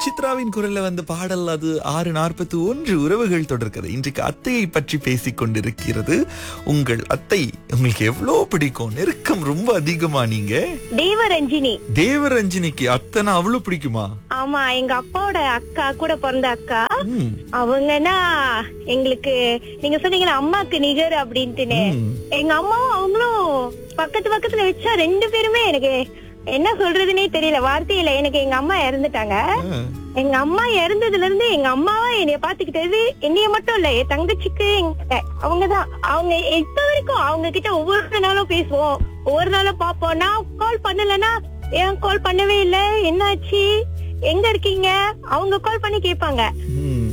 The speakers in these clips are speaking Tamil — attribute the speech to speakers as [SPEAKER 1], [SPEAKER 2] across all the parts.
[SPEAKER 1] சித்ராவின் குரல்ல வந்த பாடல் அது ஆறு நாற்பத்தி ஒன்று உறவுகள் தொடர்கிறது இன்றைக்கு அத்தையை பற்றி பேசிக் கொண்டிருக்கிறது உங்கள் அத்தை உங்களுக்கு எவ்வளவு பிடிக்கும் நெருக்கம் ரொம்ப அதிகமா நீங்க
[SPEAKER 2] தேவரஞ்சினி
[SPEAKER 1] தேவரஞ்சினிக்கு அத்தனை அவ்வளவு பிடிக்குமா
[SPEAKER 2] ஆமா எங்க அப்பாவோட அக்கா கூட பிறந்த அக்கா
[SPEAKER 1] ம்,
[SPEAKER 2] அவங்கன்னா எங்களுக்கு நீங்க சொன்னீங்களா அம்மாக்கு நிகர் அப்படின்ட்டுன்னு
[SPEAKER 1] ம்.
[SPEAKER 2] எங்க அம்மாவும் அவங்களும் பக்கத்து பக்கத்துல வச்சா ரெண்டு பேருமே எனக்கு என்ன சொல்றதுனே தெரியல வார்த்தையில எனக்கு எங்க அம்மா இறந்துட்டாங்க
[SPEAKER 1] ஆ,
[SPEAKER 2] எங்க அம்மா இறந்ததுல இருந்து எங்க அம்மாவா என்னைய பாத்துக்கிட்டது என்னைய மட்டும் இல்ல என் தங்கச்சிக்கு எங்க- அவங்கதான் அவங்க இப்ப வரைக்கும் அவங்க கிட்ட ஒவ்வொரு நாளும் பேசுவோம் ஒவ்வொரு நாளும் பாப்போம் நான் கால் பண்ணலன்னா ஏன் கால் பண்ணவே இல்ல என்னாச்சு எங்க இருக்கீங்க அவங்க கால் பண்ணி கேட்பாங்க
[SPEAKER 1] ம்.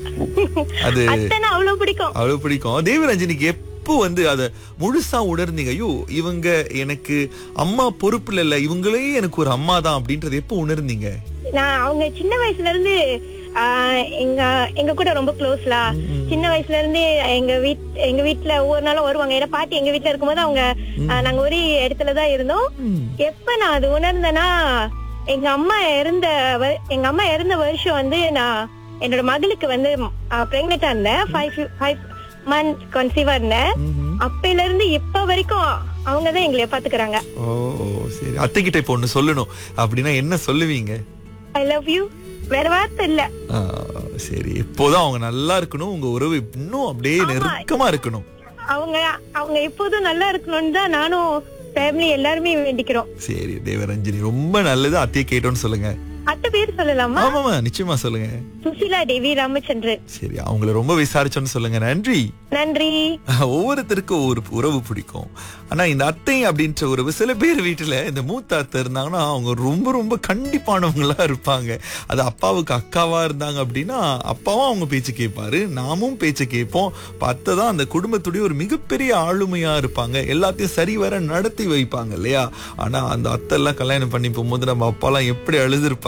[SPEAKER 1] அது
[SPEAKER 2] அத்தனை அவ்வளவு பிடிக்கும்
[SPEAKER 1] அவ்வளவு பிடிக்கும் தேவரஞ்சனிக்கு எப்போ வந்து அத முழுசா உணர்ந்தீங்க ஐயோ இவங்க எனக்கு அம்மா பொறுப்புல இல்ல இவங்களே எனக்கு ஒரு அம்மா தான் அப்படின்றது எப்போ உணர்ந்தீங்க
[SPEAKER 2] நான் அவங்க சின்ன வயசுல இருந்து ஆஹ், எங்க எங்க கூட ரொம்ப க்ளோஸ்லா சின்ன வயசுல இருந்து எங்க வீட் எங்க வீட்ல ஒவ்வொரு நாளும் வருவாங்க ஏன்னா பாட்டி எங்க வீட்ல இருக்கும்போது அவங்க ஆஹ், நாங்க ஒரே இடத்துலதான் இருந்தோம்
[SPEAKER 1] ம்.
[SPEAKER 2] எப்ப நான் அது உணர்ந்தேன்னா எங்க அம்மா இறந்த வ- எங்க அம்மா இறந்த வருஷம் வந்து நான் என்னோட மகளுக்கு வந்து பிரெக்னெண்டா இருந்தேன் ஃபைவ் ஃபைவ் மந்த் கன்சீவா இருந்தேன்
[SPEAKER 1] ம்ஹும்.
[SPEAKER 2] அப்பையில இருந்து இப்ப வரைக்கும் அவங்கதான் எங்களை பாத்துக்கிறாங்க
[SPEAKER 1] ஓ சரி அத்தை கிட்ட இப்போ ஒண்ணு சொல்லணும் அப்படின்னா என்ன சொல்லுவீங்க
[SPEAKER 2] ஐ லவ் யூ வேற வார்த்தை இல்ல
[SPEAKER 1] ஆ, சரி எப்போதும் அவங்க நல்லா இருக்கணும் உங்க உறவு இன்னும் அப்படியே நெருக்கமா இருக்கணும்
[SPEAKER 2] அவங்க அவங்க எப்போதும் நல்லா இருக்கணும்னு தான் நானும் ஃபேமிலி எல்லாருமே வேண்டிக்கிறோம்
[SPEAKER 1] சரி தேவரஞ்சனி ரொம்ப நல்லது அத்தையை கேட்டோம்னு சொல்லுங்க
[SPEAKER 2] அத்தை பேர் சொல்லலாமா
[SPEAKER 1] ஆமாமா நிச்சயமா சொல்லுங்க
[SPEAKER 2] சுசிலா தேவி ராமச்சந்திரன்
[SPEAKER 1] சரி அவங்கள ரொம்ப விசாரிச்சோன்னு சொல்லுங்க நன்றி
[SPEAKER 2] நன்றி
[SPEAKER 1] ஒவ்வொருத்தருக்கும் ஒவ்வொரு உறவு பிடிக்கும் ஆனா இந்த அத்தை அப்படின்ற உறவு சில பேர் வீட்டுல இந்த மூத்த அத்தை இருந்தாங்கன்னா அவங்க ரொம்ப ரொம்ப கண்டிப்பானவங்களா இருப்பாங்க அது அப்பாவுக்கு அக்காவா இருந்தாங்க அப்படின்னா அப்பாவும் அவங்க பேச்சு கேட்பாரு நாமும் பேச்சு கேட்போம் பார்த்ததான் அந்த குடும்பத்துடைய ஒரு மிகப்பெரிய ஆளுமையா இருப்பாங்க எல்லாத்தையும் சரிவர நடத்தி வைப்பாங்க இல்லையா ஆனா அந்த அத்தை எல்லாம் கல்யாணம் பண்ணி போகும்போது நம்ம அப்பாலாம் எப்படி அழுதுருப்பாங்க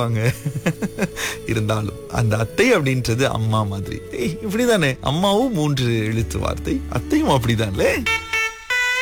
[SPEAKER 1] இருந்தாலும் அந்த அத்தை அப்படின்றது அம்மா மாதிரி ஏய், இப்படிதானே அம்மாவும் மூன்று எழுத்து வார்த்தை அத்தையும் அப்படிதான்லே